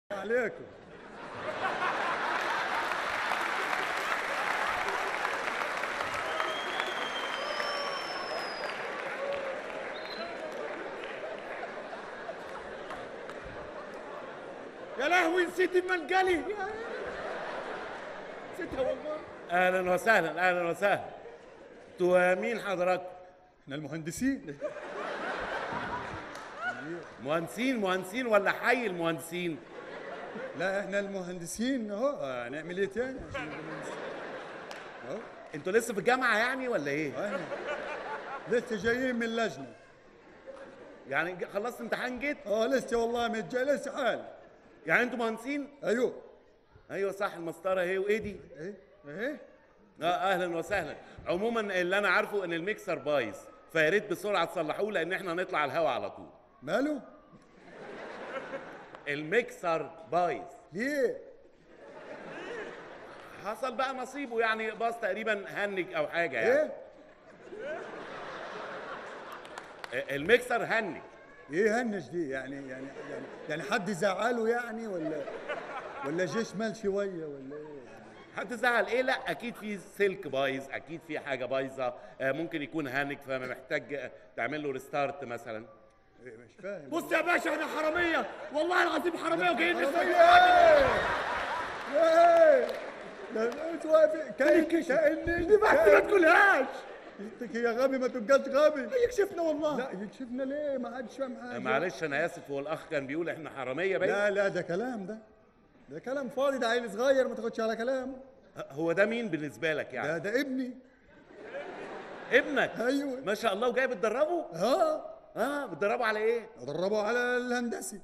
عليكم يا لهوي نسيت المنقلي نسيتها والله اهلا وسهلا اهلا وسهلا انتوا مين حضراتكم؟ احنا المهندسين مهندسين مهندسين ولا حي المهندسين؟ لا احنا المهندسين اهو هنعمل ايه تاني عشان نبقى مهندسين اهو انتوا لسه في الجامعه يعني ولا ايه؟ احنا لسه جايين من اللجنه يعني ج- خلصت امتحان جيت؟ اه لسه والله متجا لسه حال يعني انتوا مهندسين؟ ايوه ايوه صح المسطره اهي وايه دي؟ ايه ايه اه اهلا وسهلا عموما اللي انا عارفه ان الميكسر بايظ فيا ريت بسرعه تصلحوه لان احنا هنطلع على الهوا على طول ماله الميكسر بايظ ليه حصل بقى نصيبه يعني باظ تقريبا هنج او حاجه يعني ايه آه، الميكسر هنج ايه هنش دي يعني يعني يعني يعني حد زعله يعني ولا ولا جيش مال شويه ولا ايه حد زعل ايه لا اكيد في سلك بايظ اكيد في حاجه بايظه آه، ممكن يكون هانج فمحتاج آه، تعمل له ريستارت مثلا إيه مش فاهم بص يا باشا احنا حراميه والله العظيم حراميه وجايين حرامية نسرق ايه ايه ده انت واقف كأن كأن دي بس ما تقولهاش انت يا غبي ما تبقاش غبي يكشفنا والله لا يكشفنا ليه ما حدش فاهم آه، حاجه معلش انا اسف هو الاخ كان بيقول احنا حراميه باين لا لا ده كلام ده ده كلام فاضي ده عيل صغير ما تاخدش على كلامه آه، هو ده مين بالنسبه لك ده يعني ده ابني ابنك ايوه ما شاء الله وجاي بتدربه اه اه بتدربه على ايه ادربه على الهندسي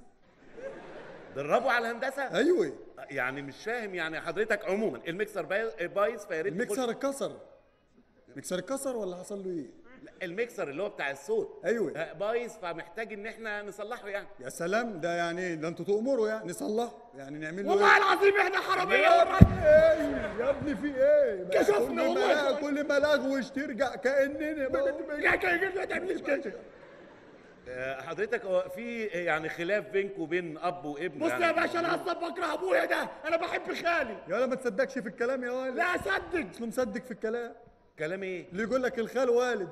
دربه على الهندسه ايوه آه، يعني مش فاهم يعني حضرتك عموما الميكسر باي- بايظ فيا ريت تخش- المكسر اتكسر المكسر اتكسر ولا حصل له ايه لا، الميكسر اللي هو بتاع الصوت ايوه آه، بايظ فمحتاج ان احنا نصلحه يعني يا سلام ده يعني ده انتوا تؤمروا يعني نصلحه يعني نعمل له والله إيه؟ العظيم احنا حراميه يا والله ابني ايه يا ابني في ايه بقى كشفنا كل ما والله. لا- كل ما لغوش ترجع كاننا يا كده ما تعملش كده آه، حضرتك هو في يعني خلاف بينك وبين اب وابن بص يعني يا باشا انا اصلا بكره ابويا ده انا بحب خالي يا ولا ما تصدقش في الكلام يا ولد لا اصدق اصله مصدق في الكلام كلام ايه اللي يقول لك الخال والد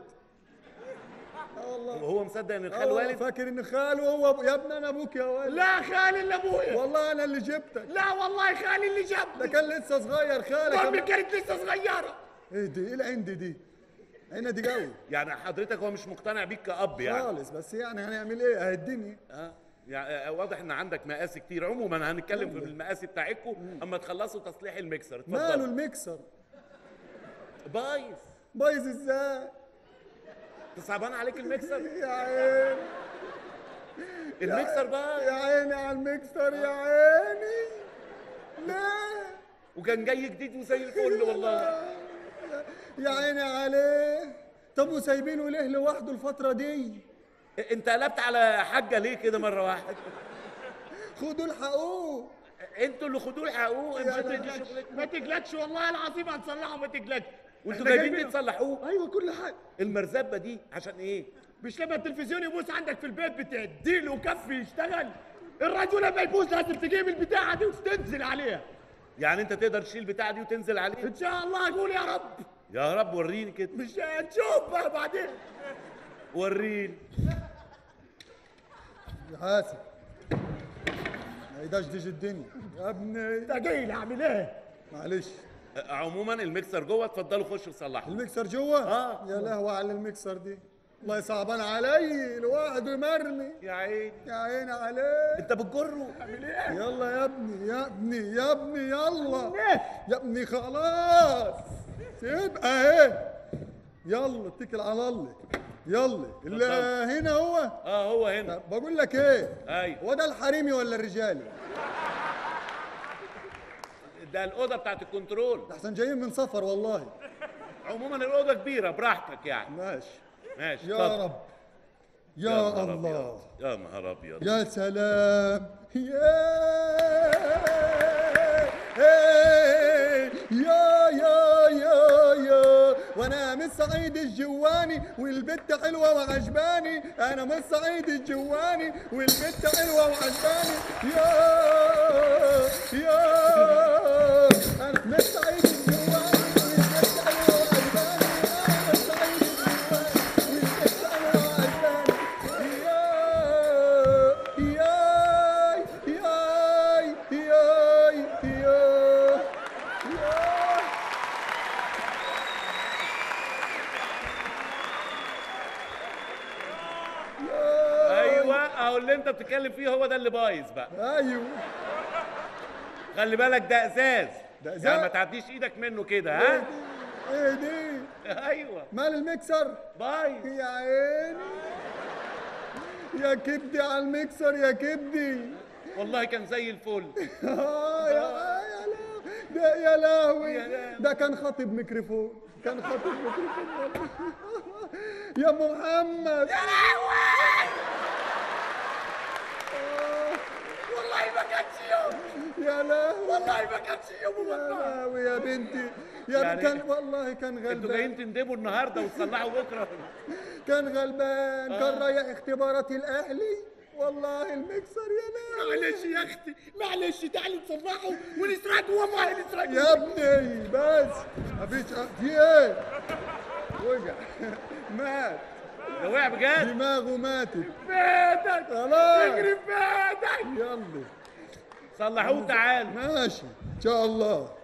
اه والله وهو مصدق ان الخال آه، والد فاكر ان خاله هو أبو... يا ابني انا ابوك يا ولد لا خالي اللي ابويا والله انا اللي جبتك لا والله خالي اللي ده جابني كان لسه صغير خالك امي أما- كانت لسه صغيره ايه دي ايه العند دي عينها دي قوي يعني حضرتك هو مش مقتنع بيك كاب يعني خالص بس يعني هنعمل ايه اهي الدنيا اه يعني آه، واضح ان عندك مقاسي كتير عموما هنتكلم في المقاسي بتاعتكم اما تخلصوا تصليح الميكسر ماله اتفضل الميكسر بايظ بايظ ازاي انت صعبان عليك الميكسر يا عيني الميكسر بايظ يا عيني على الميكسر يا عيني لا وكان جاي جديد وزي الفل والله يا عيني عليه طب وسايبينه ليه لوحده الفترة دي انت قلبت على حاجه ليه كده مره واحده خدوا الحقوه انتوا اللي خدوه الحقوق يا انتوا لا، دي لا، شغلتكم ما تقلقش والله العظيم هنصلحه ما تقلقش وانتوا إحنا جايبين جايبينه. تصلحوه ايوه كل حاجة المرزبه دي عشان ايه مش لما التلفزيون يبوظ عندك في البيت بتديله كف يشتغل الراديو لما يبوظ لازم تجيب البتاعه دي وتنزل عليها يعني انت تقدر تشيل البتاعه دي وتنزل عليه ان شاء الله اقول يا رب يا رب وريني كده مش هنشوف بقى بعدين وريني يا حاسب ما يدشدش الدنيا يا ابني تقيل اعمل ايه معلش اه، عموما الميكسر جوه اتفضلوا خشوا صلحوا الميكسر جوه آه. يا لهوي على الميكسر دي الله صعبان علي الواحد مرمي يا عيني يا عيني عليه انت بتجره يلا يا ابني يا ابني يا ابني يلا يا ابني خلاص سيب اهي يلا اتكل على الله يلا اللي هنا هو اه هو هنا طب بقول لك ايه ايوه هو ده الحريمي ولا الرجالي ده الاوضه بتاعت الكنترول ده احسن جايين من سفر والله عموما الاوضه كبيره براحتك يعني ماشي ماشي يا اتفضل. رب يا, نهار الله أبيض. يا نهار ابيض يا سلام يا يا يا يا يا وانا من صعيد الجواني والبت حلوه وعجباني انا من صعيد الجواني والبت حلوه وعجباني يا بتتكلم فيه هو ده اللي بايظ بقى ايوه خلي بالك ده ازاز ده إزاز؟ يعني ما تعديش ايدك منه كده ايه ها دي ايه دي ايوه مال المكسر بايظ يا عيني يا كبدي على المكسر يا كبدي والله كان زي الفل آه يا يا لا ده يا لهوي يا لهوي. ده كان خاطب ميكروفون كان خاطب ميكروفون يا محمد يا والله ما كانش يوم يا لهوي والله ما كانش يوم يا والله لهوي يا بنتي يا يعني كان والله كان انتوا غلبان جايين تندبوا النهارده وتصلحوا بكره كان غلبان كان آه. رايح اختبارات الاهلي والله المكسر يا لهوي معلش يا اختي معلش تعالي نصلحه ونسرقه والله نسرقه يا ابني بس مفيش في ايه وجع مات ده وقع بجد دماغه ماتت بيتك خلاص اجري في بيتك يلا صلحوه تعالوا ماشي ان شاء الله